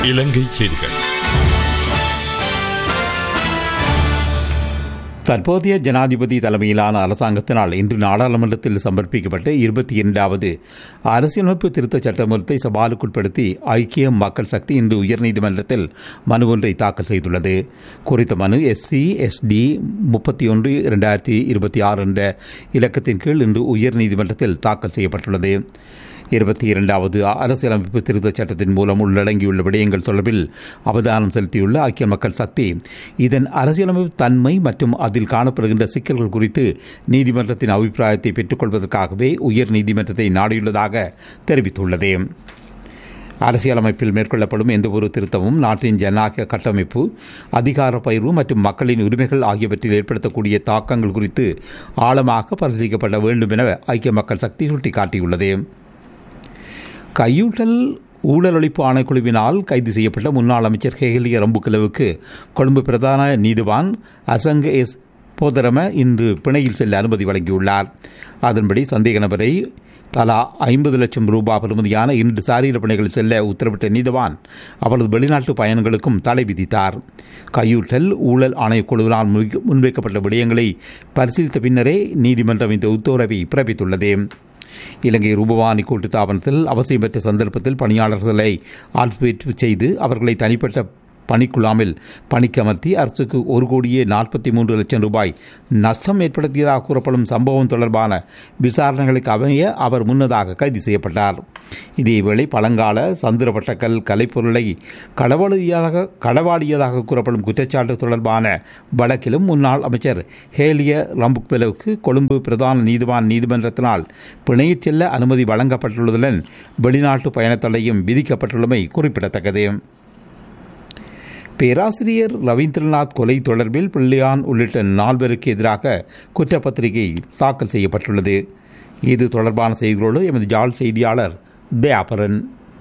இலங்கை செய்திகள் தற்போதைய ஜனாதிபதி தலைமையிலான அரசாங்கத்தினால் இன்று நாடாளுமன்றத்தில் சமர்ப்பிக்கப்பட்ட இருபத்தி இரண்டாவது அரசியலமைப்பு திருத்தச் சட்டமூலத்தை சவாலுக்குட்படுத்தி ஐக்கிய மக்கள் சக்தி இன்று உயர்நீதிமன்றத்தில் மனு ஒன்றை தாக்கல் செய்துள்ளது குறித்த மனு எஸ்சி எஸ்டி முப்பத்தி ஒன்று இரண்டாயிரத்தி இருபத்தி ஆறு என்ற இலக்கத்தின் கீழ் இன்று உயர்நீதிமன்றத்தில் தாக்கல் செய்யப்பட்டுள்ளது இருபத்தி இரண்டாவது அரசியலமைப்பு திருத்தச் சட்டத்தின் மூலம் உள்ளடங்கியுள்ள விடயங்கள் தொடர்பில் அவதானம் செலுத்தியுள்ள ஐக்கிய மக்கள் சக்தி இதன் அரசியலமைப்பு தன்மை மற்றும் அதில் காணப்படுகின்ற சிக்கல்கள் குறித்து நீதிமன்றத்தின் அபிப்பிராயத்தை பெற்றுக்கொள்வதற்காகவே உயர் நீதிமன்றத்தை நாடியுள்ளதாக தெரிவித்துள்ளது அரசியலமைப்பில் மேற்கொள்ளப்படும் எந்தவொரு திருத்தமும் நாட்டின் ஜனநாயக கட்டமைப்பு அதிகார பயிர்வு மற்றும் மக்களின் உரிமைகள் ஆகியவற்றில் ஏற்படுத்தக்கூடிய தாக்கங்கள் குறித்து ஆழமாக பரிசீலிக்கப்பட வேண்டும் என ஐக்கிய மக்கள் சக்தி சுட்டிக்காட்டியுள்ளது கையூட்டல் ஊழல் ஒழிப்பு ஆணைக்குழுவினால் கைது செய்யப்பட்ட முன்னாள் அமைச்சர் ஹேலிய ரம்புக்கிலவுக்கு கொழும்பு பிரதான நீதிவான் அசங்க எஸ் போதரம இன்று பிணையில் செல்ல அனுமதி வழங்கியுள்ளார் அதன்படி சந்தேக நபரை தலா ஐம்பது லட்சம் ரூபாய் பெறுமதியான இரண்டு சாரீர பணிகள் செல்ல உத்தரவிட்ட நீதவான் அவரது வெளிநாட்டு பயணங்களுக்கும் தடை விதித்தார் கையூட்டல் ஊழல் ஆணையக்குழுவினால் முன்வைக்கப்பட்ட விடயங்களை பரிசீலித்த பின்னரே நீதிமன்றம் இந்த உத்தரவை பிறப்பித்துள்ளது இலங்கை ரூபவாணி கூட்டுத்தாபனத்தில் அவசியமற்ற சந்தர்ப்பத்தில் பணியாளர்களை ஆட்பேற்று செய்து அவர்களை தனிப்பட்ட பணிக்குழாமில் பணிக்கு அமர்த்தி அரசுக்கு ஒரு கோடியே நாற்பத்தி மூன்று லட்சம் ரூபாய் நஷ்டம் ஏற்படுத்தியதாக கூறப்படும் சம்பவம் தொடர்பான விசாரணைகளுக்கு அமைய அவர் முன்னதாக கைது செய்யப்பட்டார் இதேவேளை பழங்கால சந்திரபட்டக்கல் கலைப்பொருளை களவாடியதாக களவாடியதாக கூறப்படும் குற்றச்சாட்டு தொடர்பான வழக்கிலும் முன்னாள் அமைச்சர் ஹேலிய ரம்புக்வெலவுக்கு கொழும்பு பிரதான நீதிவான் நீதிமன்றத்தினால் பிணையில் செல்ல அனுமதி வழங்கப்பட்டுள்ளதுடன் வெளிநாட்டு பயணத்தடையும் விதிக்கப்பட்டுள்ளமை குறிப்பிடத்தக்கது பேராசிரியர் ரவீந்திரநாத் கொலை தொடர்பில் பிள்ளையான் உள்ளிட்ட நால்வருக்கு எதிராக குற்றப்பத்திரிகை தாக்கல் செய்யப்பட்டுள்ளது இது தொடர்பான செய்திகளோடு எமது ஜாழ் செய்தியாளர் தயாபரன்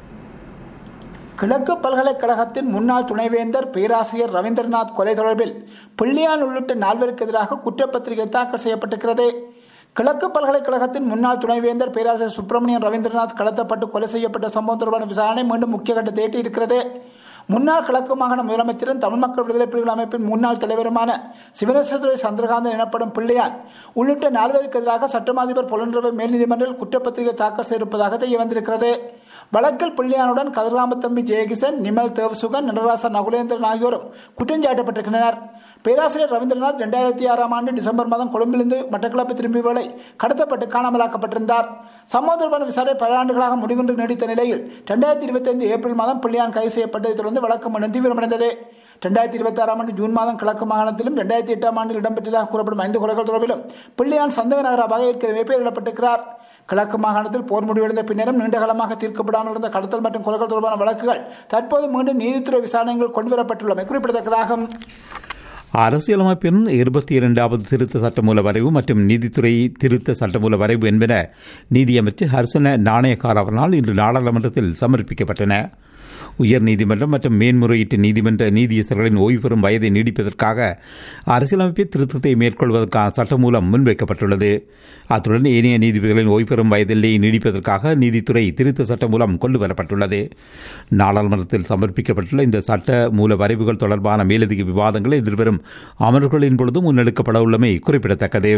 கிழக்கு பல்கலைக்கழகத்தின் முன்னாள் துணைவேந்தர் பேராசிரியர் ரவீந்திரநாத் கொலை தொடர்பில் பிள்ளையான் உள்ளிட்ட நால்வருக்கு எதிராக குற்றப்பத்திரிகை தாக்கல் செய்யப்பட்டிருக்கிறது கிழக்கு பல்கலைக்கழகத்தின் முன்னாள் துணைவேந்தர் பேராசிரியர் சுப்பிரமணியன் ரவீந்திரநாத் கடத்தப்பட்டு கொலை செய்யப்பட்ட சம்பவம் தொடர்பான விசாரணை மீண்டும் முக்கிய கட்டத்தை எட்டியிருக்கிறது முன்னாள் கிழக்கு மாகாண முதலமைச்சரும் தமிழ் மக்கள் விடுதலை புலிகள் அமைப்பின் முன்னாள் தலைவருமான சிவனேஸ்வரத்துறை சந்திரகாந்தன் எனப்படும் பிள்ளையான் உள்ளிட்ட நால்வருக்கு எதிராக சட்டமாதிபர் புலனரவை மேல் நீதிமன்றில் குற்றப்பத்திரிகை தாக்கல் செய்திருப்பதாக தெரிய வந்திருக்கிறது வழக்கில் பிள்ளையானுடன் கதிர்காமத்தம்பி ஜெயகிசன் நிமல் தேவசுகன் நடராசன் நகுலேந்திரன் ஆகியோரும் குற்றஞ்சாட்டப்பட்டிருக்கின்றனர் பேராசிரியர் ரவீந்திரநாத் இரண்டாயிரத்தி ஆறாம் ஆண்டு டிசம்பர் மாதம் கொழும்பிலிருந்து மட்டக்களப்பு திரும்பிய வேளை கடத்தப்பட்டு காணாமலாக்கப்பட்டிருந்தார் சம்பவம் தொடர்பான விசாரணை பல ஆண்டுகளாக முடிவுன்று நீடித்த நிலையில் இரண்டாயிரத்தி இருபத்தி ஐந்து ஏப்ரல் மாதம் பிள்ளையான் கைது செய்யப்பட்டதை தொடர்ந்து வழக்கு மீண்டும் தீவிரமடைந்தது இரண்டாயிரத்தி இருபத்தி ஆறாம் ஆண்டு ஜூன் மாதம் கிழக்கு மாகாணத்திலும் இரண்டாயிரத்தி எட்டாம் ஆண்டில் இடம்பெற்றதாக கூறப்படும் ஐந்து கொலைகள் தொடர்பிலும் பிள்ளையான் சந்தக நகராக ஏற்கனவே பெயரிடப்பட்டிருக்கிறார் கிழக்கு மாகாணத்தில் போர் முடிவடைந்த பின்னரும் நீண்டகாலமாக தீர்க்கப்படாமல் இருந்த கடத்தல் மற்றும் கொலைகள் தொடர்பான வழக்குகள் தற்போது மீண்டும் நீதித்துறை விசாரணைகள் கொண்டுவரப்பட்டுள்ளமை குறிப்பிடத்தக்கதாகும் அரசியலமைப்பின் இருபத்தி இரண்டாவது திருத்த சட்டமூல வரைவு மற்றும் நீதித்துறை திருத்த சட்டமூல வரைவு என்பன நீதியமைச்சர் ஹர்சன நாணயக்கார் அவர்களால் இன்று நாடாளுமன்றத்தில் சமர்ப்பிக்கப்பட்டன உயர் நீதிமன்றம் மற்றும் மேன்முறையீட்டு நீதிமன்ற நீதியரசர்களின் ஓய்வு பெறும் வயதை நீடிப்பதற்காக அரசியலமைப்பு திருத்தத்தை மேற்கொள்வதற்கான சட்டமூலம் முன்வைக்கப்பட்டுள்ளது அத்துடன் ஏனைய நீதிபதிகளின் ஓய்வு பெறும் வயதில்லையை நீடிப்பதற்காக நீதித்துறை திருத்த சட்டம் மூலம் கொண்டுவரப்பட்டுள்ளது நாடாளுமன்றத்தில் சமர்ப்பிக்கப்பட்டுள்ள இந்த சட்ட மூல வரைவுகள் தொடர்பான மேலதிக விவாதங்கள் எதிர்வரும் அமர்வுகளின் பொழுது முன்னெடுக்கப்பட உள்ளமை குறிப்பிடத்தக்கது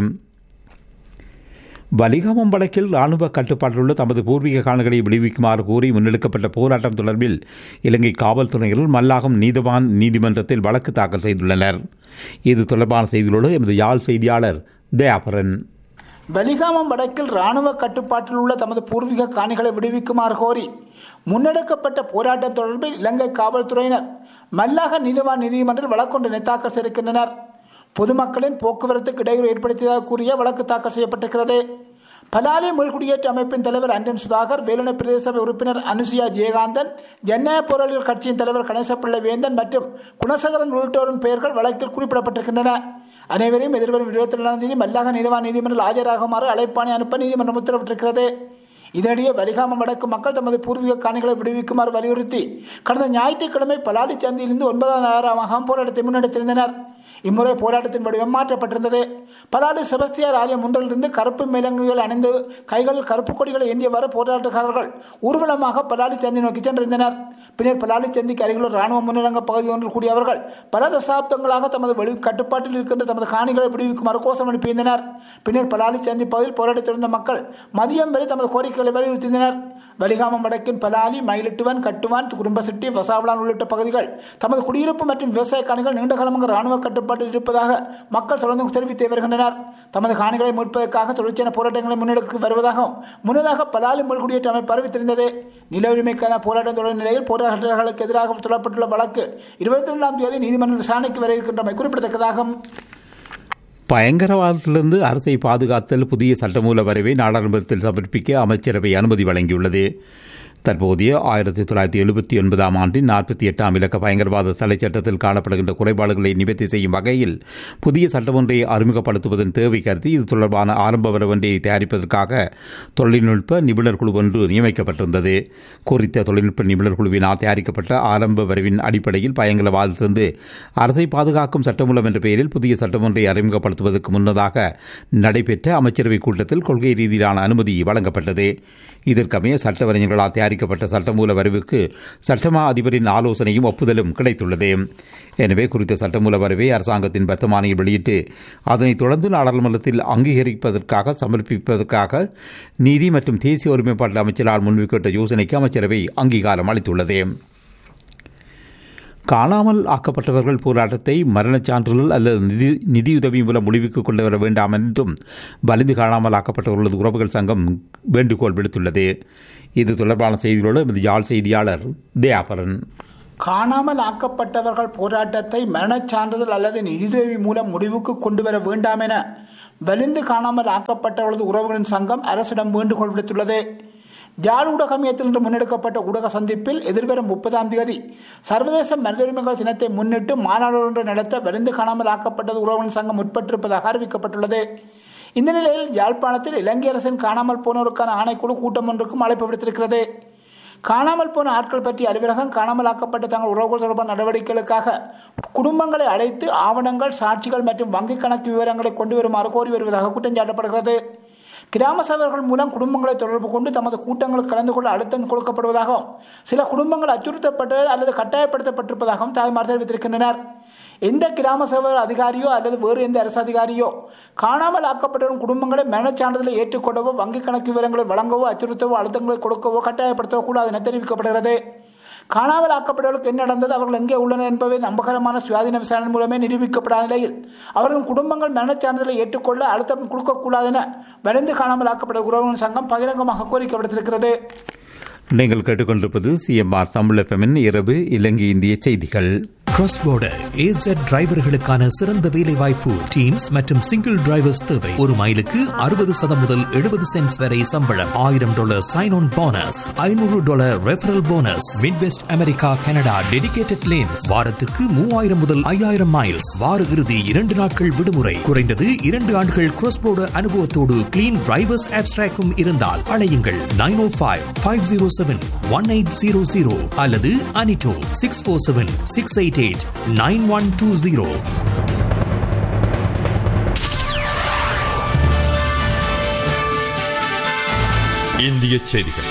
வலிகாமம் வழக்கில் ராணுவ கட்டுப்பாட்டிலுள்ள தமது பூர்வீக காணங்களை விடுவிக்குமாறு கூறி முன்னெடுக்கப்பட்ட போராட்டம் தொடர்பில் இலங்கை காவல்துறையினர் மல்லாகம் நீதவான் நீதிமன்றத்தில் வழக்கு தாக்கல் செய்துள்ளனர் இது தொடர்பான செய்திகளோடு எமது யாழ் செய்தியாளர் தயாபரன் பலிகாமம் வடக்கில் ராணுவ கட்டுப்பாட்டில் உள்ள தமது பூர்வீக காணிகளை விடுவிக்குமாறு கோரி முன்னெடுக்கப்பட்ட போராட்டம் தொடர்பில் இலங்கை காவல்துறையினர் மல்லாக நீதிவான் நீதிமன்றில் வழக்கொன்றினை தாக்கல் செய்திருக்கின்றனர் பொதுமக்களின் போக்குவரத்துக்கு இடையூறு ஏற்படுத்தியதாக கூறிய வழக்கு தாக்கல் செய்யப்பட்டிருக்கிறது பலாலி மீள்குடியேற்ற அமைப்பின் தலைவர் அண்டன் சுதாகர் வேலுணை பிரதேச சபை உறுப்பினர் அனுசுயா ஜெயகாந்தன் ஜனநாயக போராளிகள் கட்சியின் தலைவர் கணேசப்பிள்ளை வேந்தன் மற்றும் குணசகரன் உள்ளிட்டோரின் பெயர்கள் வழக்கில் குறிப்பிடப்பட்டிருக்கின்றன அனைவரையும் எதிர்வரும் இருபத்தி ரெண்டாம் தேதி மல்லாக நீதிவான் நீதிமன்றில் ஆஜராகுமாறு அழைப்பாணை அனுப்ப நீதிமன்றம் உத்தரவிட்டிருக்கிறது இதனிடையே வலிகாமம் வடக்கு மக்கள் தமது பூர்வீக காணிகளை விடுவிக்குமாறு வலியுறுத்தி கடந்த ஞாயிற்றுக்கிழமை பலாலி சந்தையிலிருந்து ஒன்பதாம் ஆறாம் போராட்டத்தை முன்னெடுத்திருந்தனர் இம்முறை போராட்டத்தின் வடிவம் மாற்றப்பட்டிருந்தது பலாலி செபஸ்தியார் ஆலயம் ஒன்றிலிருந்து கருப்பு மேலங்குகள் அணிந்து கைகள் கருப்பு கொடிகளை ஏந்தியவாறு போராட்டக்காரர்கள் ஊர்வலமாக பலாலி சந்தி நோக்கி சென்றிருந்தனர் பின்னர் பலாலி சந்திக்கு அருகில் ராணுவ முன்னரங்க பகுதி ஒன்றில் கூடிய அவர்கள் பல தசாப்தங்களாக தமது வெளி கட்டுப்பாட்டில் இருக்கின்ற தமது காணிகளை விடுவிக்குமாறு கோஷம் அனுப்பியிருந்தனர் பின்னர் பலாலி சந்தி பகுதியில் போராட்டத்திருந்த மக்கள் மதியம் வரை தமது கோரிக்கைகளை வலியுறுத்தினர் வலிகாமம் வடக்கின் பலாலி மயிலிட்டுவன் கட்டுவான் குடும்பசிட்டி வசாவளான் உள்ளிட்ட பகுதிகள் தமது குடியிருப்பு மற்றும் விவசாய காணிகள் நீண்ட காலமாக ராணுவ கட்டுப்பாட்டில் இருப்பதாக மக்கள் தொடர்ந்து தெரிவித்து வருகின்றனர் தமது காணிகளை மீட்பதற்காக தொடர்ச்சியான போராட்டங்களை முன்னெடுத்து வருவதாகவும் முன்னதாக பலாலி மொழிகுடியேற்ற அமைப்பு அறிவித்திருந்தது நில உரிமைக்கான போராட்டம் தொடர் நிலையில் போராட்டங்களுக்கு எதிராக தொடரப்பட்டுள்ள வழக்கு இருபத்தி ரெண்டாம் தேதி நீதிமன்ற விசாரணைக்கு வர இருக்கின்றமை குறிப்பிடத்தக்கதாகும் பயங்கரவாதத்திலிருந்து அரசை பாதுகாத்தல் புதிய சட்டமூல வரைவை நாடாளுமன்றத்தில் சமர்ப்பிக்க அமைச்சரவை அனுமதி வழங்கியுள்ளது தற்போதைய ஆயிரத்தி தொள்ளாயிரத்தி எழுபத்தி ஒன்பதாம் ஆண்டின் நாற்பத்தி எட்டாம் இலக்க பயங்கரவாத தடை சட்டத்தில் காணப்படுகின்ற குறைபாடுகளை நிவர்த்தி செய்யும் வகையில் புதிய சட்டம் ஒன்றை அறிமுகப்படுத்துவதன் தேவை கருதி இது தொடர்பான ஆரம்ப வரவொன்றை தயாரிப்பதற்காக தொழில்நுட்ப நிபுணர் குழு ஒன்று நியமிக்கப்பட்டிருந்தது குறித்த தொழில்நுட்ப நிபுணர் குழுவினால் தயாரிக்கப்பட்ட ஆரம்ப வரவின் அடிப்படையில் பயங்கரவாதத்திலிருந்து அரசை பாதுகாக்கும் சட்டமூலம் என்ற பெயரில் புதிய சட்டம் ஒன்றை அறிமுகப்படுத்துவதற்கு முன்னதாக நடைபெற்ற அமைச்சரவைக் கூட்டத்தில் கொள்கை ரீதியிலான அனுமதி வழங்கப்பட்டது இதற்கமைய சட்டவரைஞர்களால் தயாரிக்கப்பட்ட சட்டமூல வரைவுக்கு சட்டமா அதிபரின் ஆலோசனையும் ஒப்புதலும் கிடைத்துள்ளது எனவே குறித்த சட்டமூல வரைவை அரசாங்கத்தின் வர்த்தமானியில் வெளியிட்டு அதனைத் தொடர்ந்து நாடாளுமன்றத்தில் அங்கீகரிப்பதற்காக சமர்ப்பிப்பதற்காக நீதி மற்றும் தேசிய ஒருமைப்பாட்டு அமைச்சரால் முன்வைக்கப்பட்ட யோசனைக்கு அமைச்சரவை அங்கீகாரம் அளித்துள்ளது காணாமல் ஆக்கப்பட்டவர்கள் போராட்டத்தை மரணச் சான்றிதழ் அல்லது நிதி நிதியுதவி மூலம் முடிவுக்கு கொண்டு வர வேண்டாம் என்றும் வலிந்து காணாமல் ஆக்கப்பட்டவர்களது உறவுகள் சங்கம் வேண்டுகோள் விடுத்துள்ளது இது தொடர்பான செய்திகளோடு எமது யாழ் செய்தியாளர் தயாபரன் காணாமல் ஆக்கப்பட்டவர்கள் போராட்டத்தை மரணச் சான்றிதழ் அல்லது நிதியுதவி மூலம் முடிவுக்கு கொண்டு வர வேண்டாம் என வலிந்து காணாமல் ஆக்கப்பட்டவர்களது உறவுகளின் சங்கம் அரசிடம் வேண்டுகோள் விடுத்துள்ளது ஜாழ் ஊடக மையத்தில் இன்று முன்னெடுக்கப்பட்ட ஊடக சந்திப்பில் எதிர்வரும் முப்பதாம் தேதி சர்வதேச மனித உரிமைகள் தினத்தை முன்னிட்டு மாநாடு ஒன்று நடத்த வலிந்து காணாமல் ஆக்கப்பட்டது உறவுகளின் சங்கம் உட்பட்டிருப்பதாக அறிவிக்கப்பட்டுள்ளது இந்த நிலையில் யாழ்ப்பாணத்தில் இலங்கை அரசின் காணாமல் போனோருக்கான ஆணைக்குழு கூட்டம் ஒன்றுக்கும் அழைப்பு விடுத்திருக்கிறது காணாமல் போன ஆட்கள் பற்றிய அலுவலகம் காணாமல் ஆக்கப்பட்ட தங்கள் உறவுகள் தொடர்பான நடவடிக்கைகளுக்காக குடும்பங்களை அழைத்து ஆவணங்கள் சாட்சிகள் மற்றும் வங்கிக் கணக்கு விவரங்களை கொண்டு வருமாறு கோரி வருவதாக குற்றம் சாட்டப்படுகிறது கிராம சபைகள் மூலம் குடும்பங்களை தொடர்பு கொண்டு தமது கூட்டங்களில் கலந்து கொள்ள அழுத்தம் கொடுக்கப்படுவதாகவும் சில குடும்பங்கள் அச்சுறுத்தப்பட்டு அல்லது கட்டாயப்படுத்தப்பட்டிருப்பதாகவும் தாய்மார் தெரிவித்திருக்கின்றனர் எந்த கிராம சபை அதிகாரியோ அல்லது வேறு எந்த அரசு அதிகாரியோ காணாமல் ஆக்கப்பட்டவரும் குடும்பங்களை மரணச் சான்றிதழை ஏற்றுக்கொள்ளவோ வங்கிக் கணக்கு விவரங்களை வழங்கவோ அச்சுறுத்தவோ அழுத்தங்களை கொடுக்கவோ கட்டாயப்படுத்தவோ கூடாது என தெரிவிக்கப்படுகிறது காணாமல் ஆக்கப்பட்டவர்களுக்கு என்ன நடந்தது அவர்கள் எங்கே உள்ளனர் என்பவை நம்பகரமான சுயாதீன விசாரணை மூலமே நிரூபிக்கப்படாத நிலையில் அவர்களின் குடும்பங்கள் மரணச் சான்றிதழை ஏற்றுக்கொள்ள அழுத்தம் கொடுக்கக்கூடாது என வரைந்து காணாமல் ஆக்கப்பட்ட உறவுகளின் சங்கம் பகிரங்கமாக கோரிக்கை விடுத்திருக்கிறது நீங்கள் கேட்டுக்கொண்டிருப்பது சிஎம்ஆர் தமிழ் எஃப்எம்மின் இரவு இலங்கை இந்திய செய்திகள் கிராஸ் போர்டர் ஏசட் டிரைவர்களுக்கான சிறந்த வேலை வாய்ப்பு டீம்ஸ் மற்றும் சிங்கிள் டிரைவர்ஸ் தேவை ஒரு மைலுக்கு அறுபது சதம் முதல் எழுபது சென்ட்ஸ் வரை சம்பளம் ஆயிரம் டாலர் சைன் ஆன் போனஸ் ஐநூறு dollar referral bonus midwest America Canada dedicated lanes வாரத்துக்கு மூவாயிரம் முதல் ஐயாயிரம் மைல்ஸ் வார இறுதி இரண்டு நாட்கள் விடுமுறை குறைந்தது இரண்டு ஆண்டுகள் கிராஸ் போர்டர் அனுபவத்தோடு கிளீன் டிரைவர்ஸ் ஆப்ஸ்ட்ராக்கும் இருந்தால் அழையுங்கள் nine O five five zero seven one eight zero zero அல்லது அனிட்டோ six four seven six eight eight nine one two zero இந்திய செய்திகள்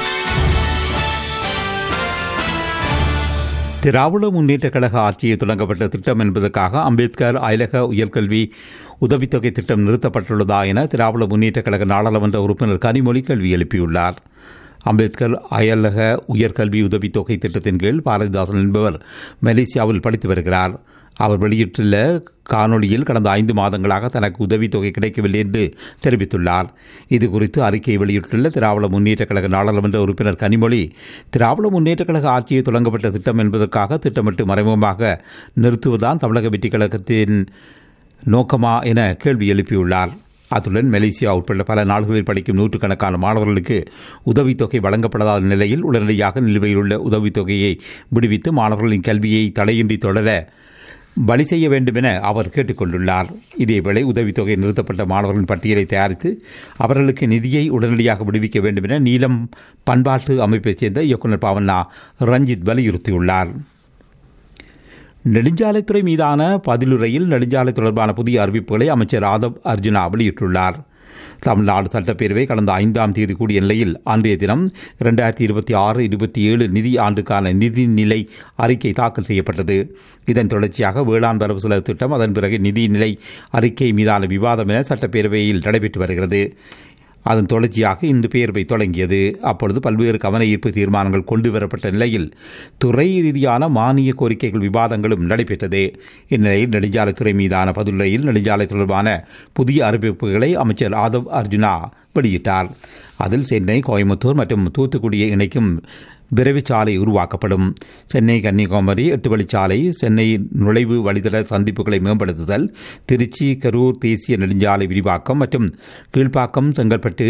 திராவிட முன்னேற்ற கழக ஆட்சியை தொடங்கப்பட்ட திட்டம் என்பதற்காக அம்பேத்கர் அயலக உயர்கல்வி உதவித்தொகை திட்டம் நிறுத்தப்பட்டுள்ளதா என திராவிட முன்னேற்ற கழக நாடாளுமன்ற உறுப்பினர் கனிமொழி கேள்வி எழுப்பியுள்ளார் அம்பேத்கர் அயலக உயர்கல்வி உதவித்தொகை திட்டத்தின் கீழ் பாரதிதாசன் என்பவர் மலேசியாவில் படித்து வருகிறார் அவர் வெளியிட்டுள்ள காணொளியில் கடந்த ஐந்து மாதங்களாக தனக்கு உதவித்தொகை கிடைக்கவில்லை என்று தெரிவித்துள்ளார் இது குறித்து அறிக்கையை வெளியிட்டுள்ள திராவிட முன்னேற்ற கழக நாடாளுமன்ற உறுப்பினர் கனிமொழி திராவிட முன்னேற்ற கழக ஆட்சியை தொடங்கப்பட்ட திட்டம் என்பதற்காக திட்டமிட்டு மறைமுகமாக நிறுத்துவதுதான் தமிழக வெற்றிக் கழகத்தின் நோக்கமா என கேள்வி எழுப்பியுள்ளார் அத்துடன் மலேசியா உட்பட பல நாடுகளில் படிக்கும் நூற்றுக்கணக்கான மாணவர்களுக்கு உதவித்தொகை வழங்கப்படாத நிலையில் உடனடியாக நிலுவையில் உள்ள உதவித்தொகையை விடுவித்து மாணவர்களின் கல்வியை தடையின்றி தொடர வழி செய்ய வேண்டும் என அவர் கேட்டுக்கொண்டுள்ளார் இதேவேளை உதவித்தொகை நிறுத்தப்பட்ட மாணவர்களின் பட்டியலை தயாரித்து அவர்களுக்கு நிதியை உடனடியாக விடுவிக்க வேண்டும் என நீலம் பண்பாட்டு அமைப்பைச் சேர்ந்த இயக்குநர் பாவண்ணா ரஞ்சித் வலியுறுத்தியுள்ளார் நெடுஞ்சாலைத்துறை மீதான பதிலுரையில் நெடுஞ்சாலை தொடர்பான புதிய அறிவிப்புகளை அமைச்சர் ஆதவ் அர்ஜுனா வெளியிட்டுள்ளார் தமிழ்நாடு சட்டப்பேரவை கடந்த ஐந்தாம் தேதி கூடிய நிலையில் அன்றைய தினம் இரண்டாயிரத்தி இருபத்தி ஆறு இருபத்தி ஏழு நிதி ஆண்டுக்கான நிதிநிலை அறிக்கை தாக்கல் செய்யப்பட்டது இதன் தொடர்ச்சியாக வேளாண் வரவு செலவு திட்டம் அதன் பிறகு நிதிநிலை அறிக்கை மீதான விவாதம் என சட்டப்பேரவையில் நடைபெற்று வருகிறது அதன் தொடர்ச்சியாக இன்று பேரவை தொடங்கியது அப்பொழுது பல்வேறு கவன ஈர்ப்பு தீர்மானங்கள் கொண்டு வரப்பட்ட நிலையில் துறை ரீதியான மானிய கோரிக்கைகள் விவாதங்களும் நடைபெற்றது இந்நிலையில் நெடுஞ்சாலைத்துறை மீதான பதிலுரையில் நெடுஞ்சாலை தொடர்பான புதிய அறிவிப்புகளை அமைச்சர் ஆதவ் அர்ஜுனா வெளியிட்டார் அதில் சென்னை கோயம்புத்தூர் மற்றும் தூத்துக்குடியை இணைக்கும் விரைவுச்சாலை உருவாக்கப்படும் சென்னை கன்னியாகுமரி எட்டு வழிச்சாலை சென்னை நுழைவு வழித்தட சந்திப்புகளை மேம்படுத்துதல் திருச்சி கரூர் தேசிய நெடுஞ்சாலை விரிவாக்கம் மற்றும் கீழ்ப்பாக்கம் செங்கல்பட்டு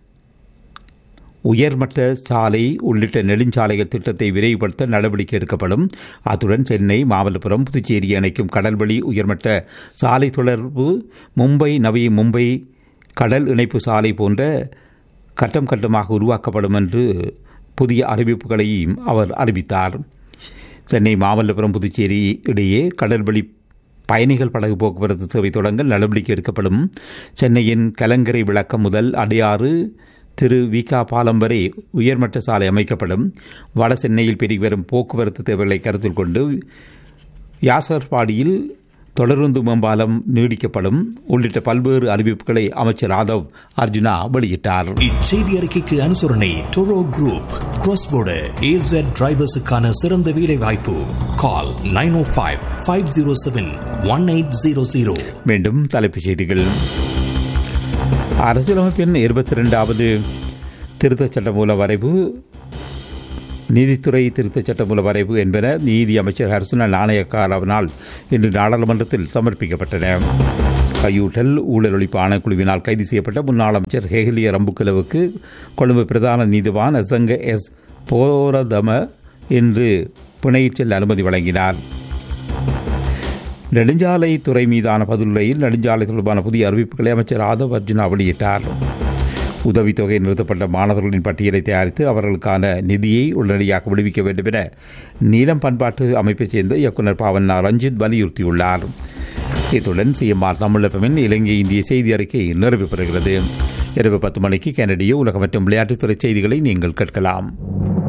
உயர்மட்ட சாலை உள்ளிட்ட நெடுஞ்சாலைகள் திட்டத்தை விரைவுபடுத்த நடவடிக்கை எடுக்கப்படும் அத்துடன் சென்னை மாமல்லபுரம் புதுச்சேரியை இணைக்கும் கடல்வழி உயர்மட்ட சாலை தொடர்பு மும்பை நவி மும்பை கடல் இணைப்பு சாலை போன்ற கட்டம் கட்டமாக உருவாக்கப்படும் என்று புதிய அறிவிப்புகளையும் அவர் அறிவித்தார் சென்னை மாமல்லபுரம் புதுச்சேரி இடையே கடல்வழி பயணிகள் படகு போக்குவரத்து சேவை தொடங்க நடவடிக்கை எடுக்கப்படும் சென்னையின் கலங்கரை விளக்கம் முதல் அடையாறு திரு விகா பாலம் வரை உயர்மட்ட சாலை அமைக்கப்படும் வட சென்னையில் பெருகி வரும் போக்குவரத்து தேவைகளை கருத்தில் கொண்டு யாசர்பாடியில் தொடருந்து மேம்பாலம் நீடிக்கப்படும் உள்ளிட்ட பல்வேறு அறிவிப்புகளை அமைச்சர் ஆதவ் அர்ஜுனா வெளியிட்டார் இச்செய்தி அறிக்கைக்கு அனுசரணை டொரோ குரூப் கிராஸ் போர்டு ஏசட் டிரைவர்ஸுக்கான சிறந்த வேலை வாய்ப்பு call nine O five five zero seven one eight zero zero மீண்டும் தலைப்புச் செய்திகள் அரசியலமைப்பின் இருபத்தி ரெண்டாவது திருத்தச் சட்ட மூல வரைவு நீதித்துறை திருத்தச் சட்ட மூல வரைவு என்பன நீதி அமைச்சர் ஹர்சுன நாணயக்காரவனால் இன்று நாடாளுமன்றத்தில் சமர்ப்பிக்கப்பட்டன கையூட்டல் ஊழல் ஒழிப்பு ஆணைக்குழுவினால் கைது செய்யப்பட்ட முன்னாள் அமைச்சர் ஹேகலிய ரம்புக்கலவுக்கு கொழும்பு பிரதான நீதிவான் அசங்க எஸ் போரதம இன்று பிணையில் செல்ல அனுமதி வழங்கினார் நெடுஞ்சாலை துறை மீதான பதிலுரையில் நெடுஞ்சாலை தொடர்பான புதிய அறிவிப்புகளை அமைச்சர் ஆதவ் அர்ஜுனா வெளியிட்டார் உதவித்தொகை நிறுத்தப்பட்ட மாணவர்களின் பட்டியலை தயாரித்து அவர்களுக்கான நிதியை உடனடியாக விடுவிக்க வேண்டும் என நீலம் பண்பாட்டு அமைப்பைச் சேர்ந்த இயக்குநர் பாவண்ணா ரஞ்சித் வலியுறுத்தியுள்ளார் இத்துடன் சிஎம்ஆர் தமிழகமின் இலங்கை இந்திய செய்தி அறிக்கை நிறைவு பெறுகிறது இரவு பத்து மணிக்கு கனடிய உலக மற்றும் விளையாட்டுத்துறை செய்திகளை நீங்கள் கேட்கலாம்